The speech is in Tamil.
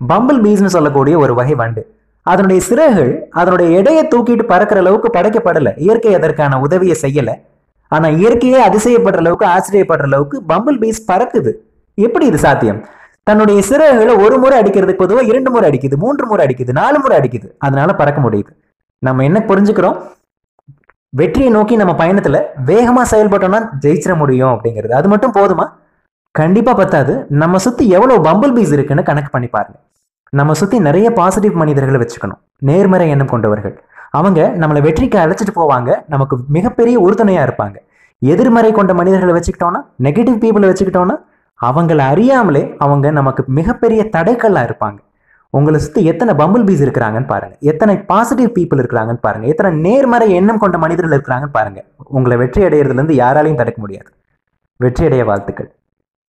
பம்பிள் பீஸ்னு சொல்லக்கூடிய ஒரு வகை வண்டு அதனுடைய சிறகுகள் அதனுடைய எடையை தூக்கிட்டு பறக்கிற அளவுக்கு படைக்கப்படலை இயற்கை அதற்கான உதவியை செய்யலை ஆனா இயற்கையே அதிசயப்படுற அளவுக்கு ஆச்சரியப்படுற அளவுக்கு பம்பிள் பீஸ் பறக்குது எப்படி இது சாத்தியம் தன்னுடைய சிறகுகளை ஒரு முறை அடிக்கிறதுக்கு பொதுவாக இரண்டு முறை அடிக்குது மூன்று முறை அடிக்குது நாலு முறை அடிக்குது அதனால பறக்க முடியுது நம்ம என்ன புரிஞ்சுக்கிறோம் வெற்றியை நோக்கி நம்ம பயணத்துல வேகமா செயல்பட்டோம்னா ஜெயிச்சிட முடியும் அப்படிங்கிறது அது மட்டும் போதுமா கண்டிப்பா பத்தாது நம்ம சுத்தி எவ்வளவு பம்பிள் பீஸ் இருக்குன்னு கணக்கு பண்ணி பாருங்க நம்ம சுத்தி நிறைய பாசிட்டிவ் மனிதர்களை வச்சுக்கணும் நேர்மறை எண்ணம் கொண்டவர்கள் அவங்க நம்மளை வெற்றிக்கு அழைச்சிட்டு போவாங்க நமக்கு மிகப்பெரிய உறுதுணையா இருப்பாங்க எதிர்மறை கொண்ட மனிதர்களை வச்சுக்கிட்டோம்னா நெகட்டிவ் பீப்புளை வச்சுக்கிட்டோம்னா அவங்கள அறியாமலே அவங்க நமக்கு மிகப்பெரிய தடைக்கல்லா இருப்பாங்க உங்களை சுத்தி எத்தனை பம்பிள் பீஸ் இருக்கிறாங்கன்னு பாருங்க எத்தனை பாசிட்டிவ் பீப்புள் இருக்கிறாங்கன்னு பாருங்க எத்தனை நேர்மறை எண்ணம் கொண்ட மனிதர்கள் இருக்கிறாங்கன்னு பாருங்க உங்களை வெற்றி அடையிறதுல இருந்து யாராலையும் தடுக்க முடியாது வெற்றி அடைய வாழ்த்துக்கள்